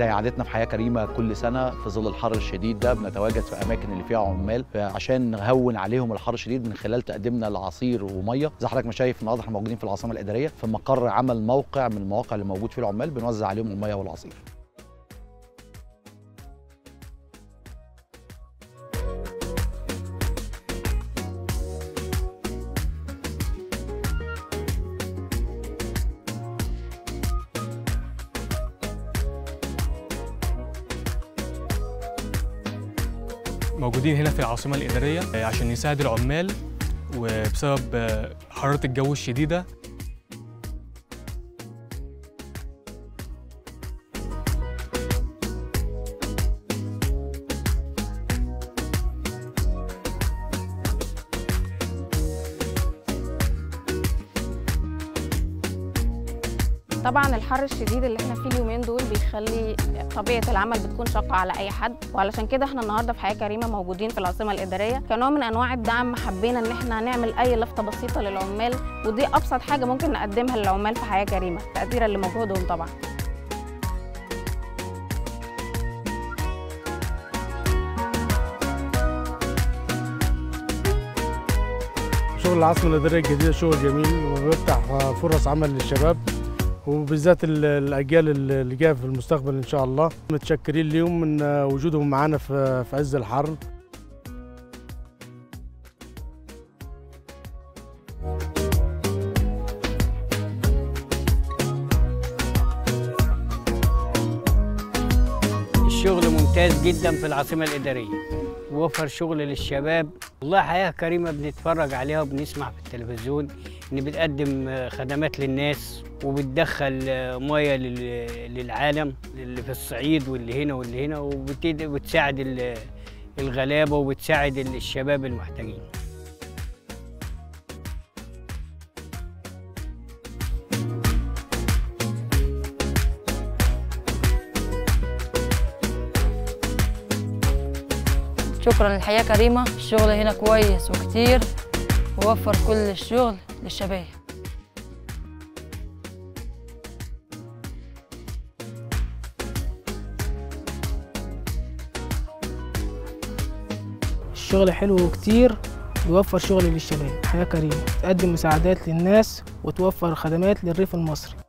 زي عادتنا في حياه كريمه كل سنه في ظل الحر الشديد ده بنتواجد في اماكن اللي فيها عمال عشان نهون عليهم الحر الشديد من خلال تقديمنا لعصير وميه زي حضرتك ما شايف النهارده احنا موجودين في العاصمه الاداريه في مقر عمل موقع من المواقع اللي موجود فيه العمال بنوزع عليهم الميه والعصير موجودين هنا في العاصمة الإدارية عشان نساعد العمال وبسبب حرارة الجو الشديدة طبعا الحر الشديد اللي احنا فيه اليومين دول بيخلي طبيعه العمل بتكون شاقه على اي حد وعلشان كده احنا النهارده في حياه كريمه موجودين في العاصمه الاداريه كنوع من انواع الدعم حبينا ان احنا نعمل اي لفته بسيطه للعمال ودي ابسط حاجه ممكن نقدمها للعمال في حياه كريمه تقديرا لمجهودهم طبعا شغل العاصمة الإدارية الجديدة شغل جميل وبيفتح فرص عمل للشباب وبالذات ال- الأجيال اللي جاية في المستقبل إن شاء الله متشكرين ليهم من وجودهم معانا في في عز الحر الشغل ممتاز جدا في العاصمة الإدارية وفر شغل للشباب والله حياة كريمة بنتفرج عليها وبنسمع في التلفزيون إن بتقدم خدمات للناس وبتدخل مياه لل- للعالم اللي في الصعيد واللي هنا واللي هنا وبتد- وبتساعد ال- الغلابة وبتساعد الشباب المحتاجين شكرا للحياة كريمة الشغل هنا كويس وكتير ووفر كل الشغل للشباب الشغل حلو وكتير بيوفر شغل للشباب حياة كريمة تقدم مساعدات للناس وتوفر خدمات للريف المصري